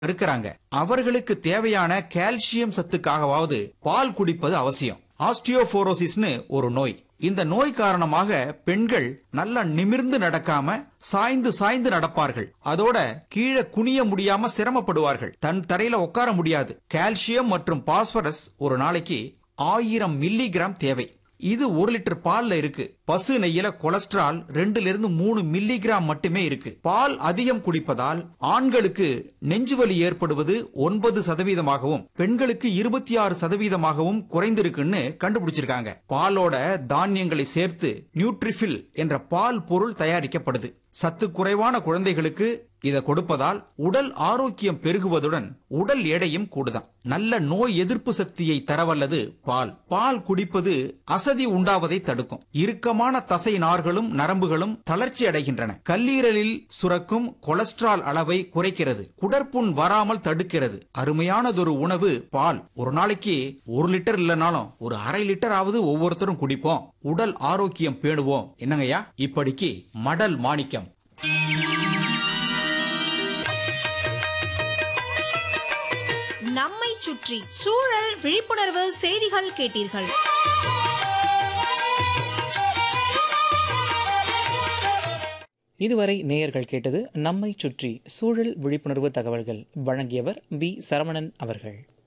இருக்கிறாங்க அவர்களுக்கு தேவையான கால்சியம் சத்துக்காகவாவது பால் குடிப்பது அவசியம் ஆஸ்டியோபோரோசிஸ்னு ஒரு நோய் இந்த நோய் காரணமாக பெண்கள் நல்லா நிமிர்ந்து நடக்காம சாய்ந்து சாய்ந்து நடப்பார்கள் அதோட கீழே குனிய முடியாம சிரமப்படுவார்கள் தன் தரையில உட்கார முடியாது கால்சியம் மற்றும் பாஸ்பரஸ் ஒரு நாளைக்கு ஆயிரம் மில்லிகிராம் தேவை இது ஒரு லிட்டர் பால்ல இருக்கு பசு நெய்யில கொலஸ்ட்ரால் ரெண்டுல இருந்து மூணு மில்லிகிராம் மட்டுமே இருக்கு பால் அதிகம் குடிப்பதால் ஆண்களுக்கு நெஞ்சுவலி ஏற்படுவது ஒன்பது சதவீதமாகவும் பெண்களுக்கு இருபத்தி ஆறு சதவீதமாகவும் குறைந்திருக்குன்னு கண்டுபிடிச்சிருக்காங்க பாலோட தானியங்களை சேர்த்து நியூட்ரிஃபில் என்ற பால் பொருள் தயாரிக்கப்படுது சத்து குறைவான குழந்தைகளுக்கு இத கொடுப்பதால் உடல் ஆரோக்கியம் பெருகுவதுடன் உடல் எடையும் கூடுதான் நல்ல நோய் எதிர்ப்பு சக்தியை தரவல்லது பால் பால் குடிப்பது அசதி உண்டாவதை தடுக்கும் இறுக்கமான தசை நார்களும் நரம்புகளும் தளர்ச்சி அடைகின்றன கல்லீரலில் சுரக்கும் கொலஸ்ட்ரால் அளவை குறைக்கிறது குடற்புண் வராமல் தடுக்கிறது அருமையானதொரு உணவு பால் ஒரு நாளைக்கு ஒரு லிட்டர் இல்லனாலும் ஒரு அரை லிட்டர் ஆவது ஒவ்வொருத்தரும் குடிப்போம் உடல் ஆரோக்கியம் பேணுவோம் என்னங்கய்யா இப்படிக்கு மடல் மாணிக்கம் நம்மை சுற்றி சூழல் விழிப்புணர்வு செய்திகள் கேட்டீர்கள் இதுவரை நேயர்கள் கேட்டது நம்மை சுற்றி சூழல் விழிப்புணர்வு தகவல்கள் வழங்கியவர் பி சரவணன் அவர்கள்